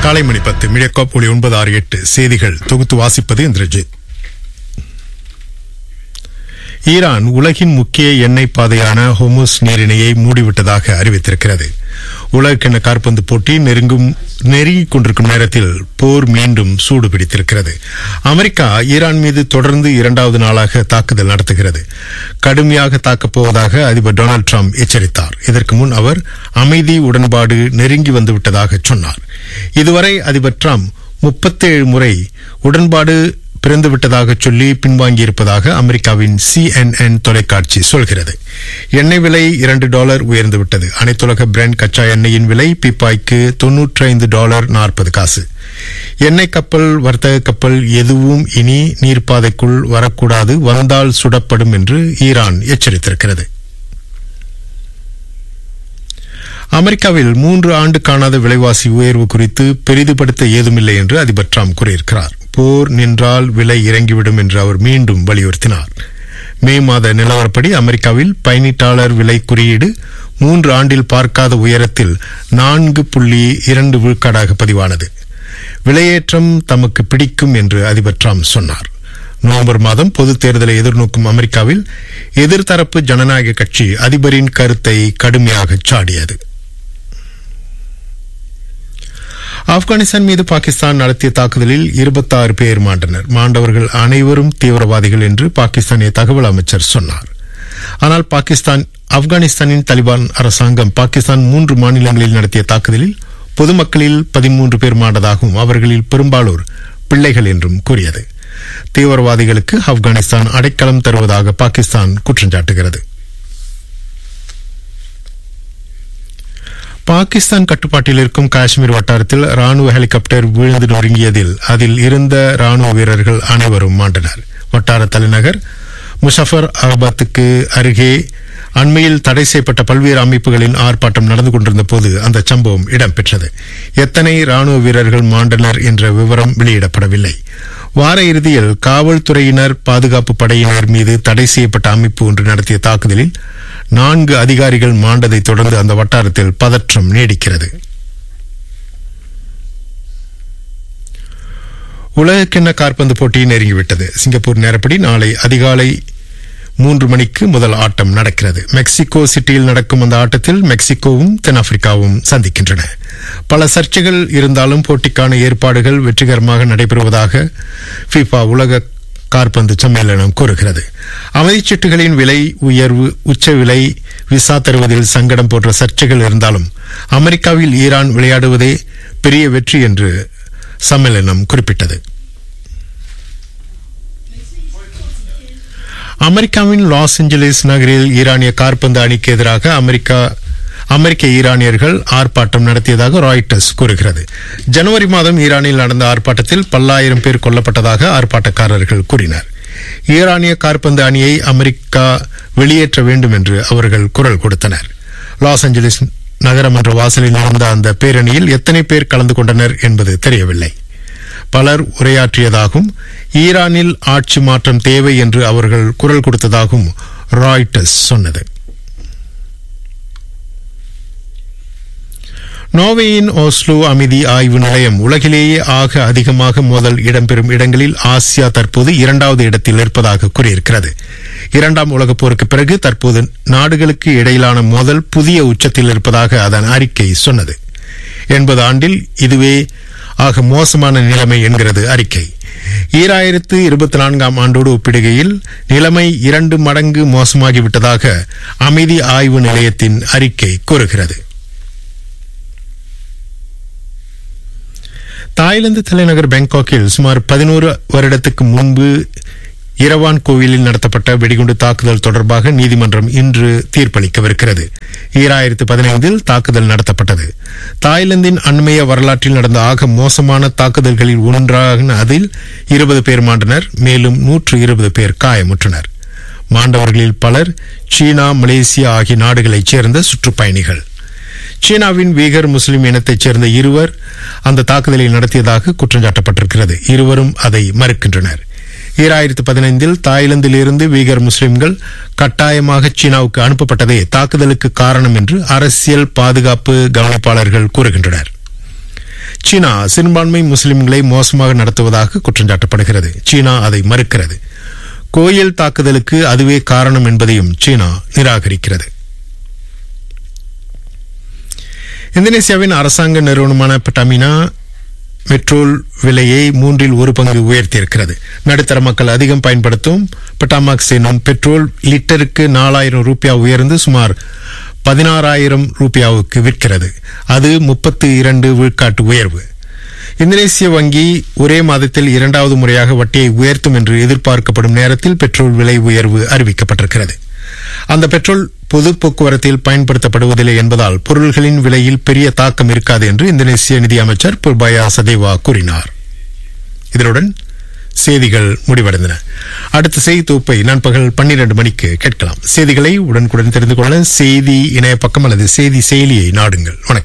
காலை மணி பத்து மீடியாகாப் ஒளி ஒன்பது ஆறு எட்டு செய்திகள் தொகுத்து வாசிப்பது இந்திரஜித் ஈரான் உலகின் முக்கிய எண்ணெய் பாதையான ஹோமுஸ் நீரிணையை மூடிவிட்டதாக அறிவித்திருக்கிறது உலகக்கிண காற்பந்து போட்டி நெருங்கும் நெருங்கிக் கொண்டிருக்கும் நேரத்தில் போர் மீண்டும் சூடு பிடித்திருக்கிறது அமெரிக்கா ஈரான் மீது தொடர்ந்து இரண்டாவது நாளாக தாக்குதல் நடத்துகிறது கடுமையாக தாக்கப் போவதாக அதிபர் டொனால்டு ட்ரம்ப் எச்சரித்தார் இதற்கு முன் அவர் அமைதி உடன்பாடு நெருங்கி வந்துவிட்டதாக சொன்னார் இதுவரை அதிபர் ட்ரம்ப் முப்பத்தேழு முறை உடன்பாடு பிறந்துவிட்டதாக சொல்லி பின்வாங்கியிருப்பதாக அமெரிக்காவின் சிஎன்என் தொலைக்காட்சி சொல்கிறது எண்ணெய் விலை இரண்டு டாலர் உயர்ந்துவிட்டது அனைத்துலக பிராண்ட் கச்சா எண்ணெயின் விலை பிப்பாய்க்கு தொன்னூற்றி ஐந்து டாலர் நாற்பது காசு எண்ணெய் கப்பல் வர்த்தக கப்பல் எதுவும் இனி நீர்ப்பாதைக்குள் வரக்கூடாது வந்தால் சுடப்படும் என்று ஈரான் எச்சரித்திருக்கிறது அமெரிக்காவில் மூன்று ஆண்டு காணாத விலைவாசி உயர்வு குறித்து பெரிதுபடுத்த ஏதுமில்லை என்று அதிபர் ட்ரம்ப் கூறியிருக்கிறார் போர் நின்றால் விலை இறங்கிவிடும் என்று அவர் மீண்டும் வலியுறுத்தினார் மே மாத நிலவரப்படி அமெரிக்காவில் பயணீட்டாளர் விலை குறியீடு மூன்று ஆண்டில் பார்க்காத உயரத்தில் நான்கு புள்ளி இரண்டு விழுக்காடாக பதிவானது விலையேற்றம் தமக்கு பிடிக்கும் என்று அதிபர் ட்ரம்ப் சொன்னார் நவம்பர் மாதம் பொதுத் தேர்தலை எதிர்நோக்கும் அமெரிக்காவில் எதிர்த்தரப்பு ஜனநாயக கட்சி அதிபரின் கருத்தை கடுமையாக சாடியது ஆப்கானிஸ்தான் மீது பாகிஸ்தான் நடத்திய தாக்குதலில் இருபத்தாறு பேர் மாண்டனர் மாண்டவர்கள் அனைவரும் தீவிரவாதிகள் என்று பாகிஸ்தானிய தகவல் அமைச்சர் சொன்னார் ஆனால் பாகிஸ்தான் ஆப்கானிஸ்தானின் தலிபான் அரசாங்கம் பாகிஸ்தான் மூன்று மாநிலங்களில் நடத்திய தாக்குதலில் பொதுமக்களில் பதிமூன்று பேர் மாண்டதாகவும் அவர்களில் பெரும்பாலோர் பிள்ளைகள் என்றும் கூறியது தீவிரவாதிகளுக்கு ஆப்கானிஸ்தான் அடைக்கலம் தருவதாக பாகிஸ்தான் குற்றம் சாட்டுகிறது பாகிஸ்தான் கட்டுப்பாட்டில் இருக்கும் காஷ்மீர் வட்டாரத்தில் ராணுவ ஹெலிகாப்டர் வீழ்ந்து நொறுங்கியதில் அதில் இருந்த ராணுவ வீரர்கள் அனைவரும் மாண்டனர் வட்டார தலைநகர் முஷஃபர் அகபாத்துக்கு அருகே அண்மையில் தடை செய்யப்பட்ட பல்வேறு அமைப்புகளின் ஆர்ப்பாட்டம் நடந்து கொண்டிருந்த போது அந்த சம்பவம் இடம்பெற்றது எத்தனை ராணுவ வீரர்கள் மாண்டனர் என்ற விவரம் வெளியிடப்படவில்லை வார இறுதியில் காவல்துறையினர் பாதுகாப்பு படையினர் மீது தடை செய்யப்பட்ட அமைப்பு ஒன்று நடத்திய தாக்குதலில் நான்கு அதிகாரிகள் மாண்டதை தொடர்ந்து அந்த வட்டாரத்தில் பதற்றம் நீடிக்கிறது உலகக்கிண்ண காற்பந்து போட்டி நெருங்கிவிட்டது சிங்கப்பூர் நேரப்படி நாளை அதிகாலை மூன்று மணிக்கு முதல் ஆட்டம் நடக்கிறது மெக்சிகோ சிட்டியில் நடக்கும் அந்த ஆட்டத்தில் மெக்சிகோவும் தென்னாப்பிரிக்காவும் சந்திக்கின்றன பல சர்ச்சைகள் இருந்தாலும் போட்டிக்கான ஏற்பாடுகள் வெற்றிகரமாக நடைபெறுவதாக ஃபிஃபா உலக காற்பந்து சம்மேளனம் கூறுகிறது அமைதிச்சீட்டுகளின் விலை உயர்வு உச்ச விலை விசா தருவதில் சங்கடம் போன்ற சர்ச்சைகள் இருந்தாலும் அமெரிக்காவில் ஈரான் விளையாடுவதே பெரிய வெற்றி என்று சம்மேளனம் குறிப்பிட்டது அமெரிக்காவின் லாஸ் ஏஞ்சலிஸ் நகரில் ஈரானிய காற்பந்து அணிக்கு எதிராக அமெரிக்கா அமெரிக்க ஈரானியர்கள் ஆர்ப்பாட்டம் நடத்தியதாக ராய்டர்ஸ் கூறுகிறது ஜனவரி மாதம் ஈரானில் நடந்த ஆர்ப்பாட்டத்தில் பல்லாயிரம் பேர் கொல்லப்பட்டதாக ஆர்ப்பாட்டக்காரர்கள் கூறினர் ஈரானிய காற்பந்து அணியை அமெரிக்கா வெளியேற்ற வேண்டும் என்று அவர்கள் குரல் கொடுத்தனர் லாஸ் ஏஞ்சலிஸ் நகரமன்ற வாசலில் நடந்த அந்த பேரணியில் எத்தனை பேர் கலந்து கொண்டனர் என்பது தெரியவில்லை பலர் உரையாற்றியதாகவும் ஈரானில் ஆட்சி மாற்றம் தேவை என்று அவர்கள் குரல் கொடுத்ததாகவும் ராய்டர்ஸ் சொன்னது நோர்வேயின் ஓஸ்லோ அமைதி ஆய்வு நிலையம் உலகிலேயே ஆக அதிகமாக மோதல் இடம்பெறும் இடங்களில் ஆசியா தற்போது இரண்டாவது இடத்தில் இருப்பதாக கூறியிருக்கிறது இரண்டாம் உலகப் போருக்கு பிறகு தற்போது நாடுகளுக்கு இடையிலான மோதல் புதிய உச்சத்தில் இருப்பதாக அதன் அறிக்கை சொன்னது எண்பது ஆண்டில் இதுவே ஆக மோசமான நிலைமை என்கிறது அறிக்கை ஈராயிரத்து இருபத்தி நான்காம் ஆண்டோடு ஒப்பிடுகையில் நிலைமை இரண்டு மடங்கு மோசமாகிவிட்டதாக அமைதி ஆய்வு நிலையத்தின் அறிக்கை கூறுகிறது தாய்லாந்து தலைநகர் பாங்காக்கில் சுமார் பதினோரு வருடத்துக்கு முன்பு இரவான் கோவிலில் நடத்தப்பட்ட வெடிகுண்டு தாக்குதல் தொடர்பாக நீதிமன்றம் இன்று தீர்ப்பளிக்கவிருக்கிறது ஈராயிரத்து பதினைந்தில் தாக்குதல் நடத்தப்பட்டது தாய்லாந்தின் அண்மைய வரலாற்றில் நடந்த ஆக மோசமான தாக்குதல்களில் ஒன்றாக அதில் இருபது பேர் மாண்டனர் மேலும் நூற்று இருபது பேர் காயமுற்றனர் மாண்டவர்களில் பலர் சீனா மலேசியா ஆகிய நாடுகளைச் சேர்ந்த சுற்றுப்பயணிகள் சீனாவின் வீகர் முஸ்லிம் இனத்தைச் சேர்ந்த இருவர் அந்த தாக்குதலை நடத்தியதாக குற்றம் சாட்டப்பட்டிருக்கிறது இருவரும் அதை மறுக்கின்றனர் ஈராயிரத்து பதினைந்தில் தாய்லாந்தில் இருந்து வீகர் முஸ்லிம்கள் கட்டாயமாக சீனாவுக்கு அனுப்பப்பட்டதே தாக்குதலுக்கு காரணம் என்று அரசியல் பாதுகாப்பு கவனிப்பாளர்கள் கூறுகின்றனர் சீனா சிறுபான்மை முஸ்லிம்களை மோசமாக நடத்துவதாக குற்றஞ்சாட்டப்படுகிறது சீனா அதை மறுக்கிறது கோயில் தாக்குதலுக்கு அதுவே காரணம் என்பதையும் சீனா நிராகரிக்கிறது இந்தோனேசியாவின் அரசாங்க நிறுவனமான பெட்டாமினா பெட்ரோல் விலையை மூன்றில் ஒரு பங்கு உயர்த்தியிருக்கிறது நடுத்தர மக்கள் அதிகம் பயன்படுத்தும் பெட்டாமாக்ஸ் எனும் பெட்ரோல் லிட்டருக்கு நாலாயிரம் ரூபாய் உயர்ந்து சுமார் பதினாறாயிரம் ரூபாய்க்கு விற்கிறது அது முப்பத்து இரண்டு விழுக்காட்டு உயர்வு இந்தோனேசிய வங்கி ஒரே மாதத்தில் இரண்டாவது முறையாக வட்டியை உயர்த்தும் என்று எதிர்பார்க்கப்படும் நேரத்தில் பெட்ரோல் விலை உயர்வு அறிவிக்கப்பட்டிருக்கிறது அந்த பெட்ரோல் பொது போக்குவரத்தில் பயன்படுத்தப்படுவதில்லை என்பதால் பொருள்களின் விலையில் பெரிய தாக்கம் இருக்காது என்று இந்தோனேசிய நிதியமைச்சர் புர்பாயா சதேவா கூறினார் இதனுடன் செய்திகள் முடிவடைந்தன அடுத்த செய்தி தொகுப்பை நண்பகல் பன்னிரண்டு மணிக்கு கேட்கலாம் செய்திகளை உடனுக்குடன் தெரிந்து கொள்ள செய்தி இணைய பக்கம் அல்லது செய்தி செயலியை நாடுங்கள் வணக்கம்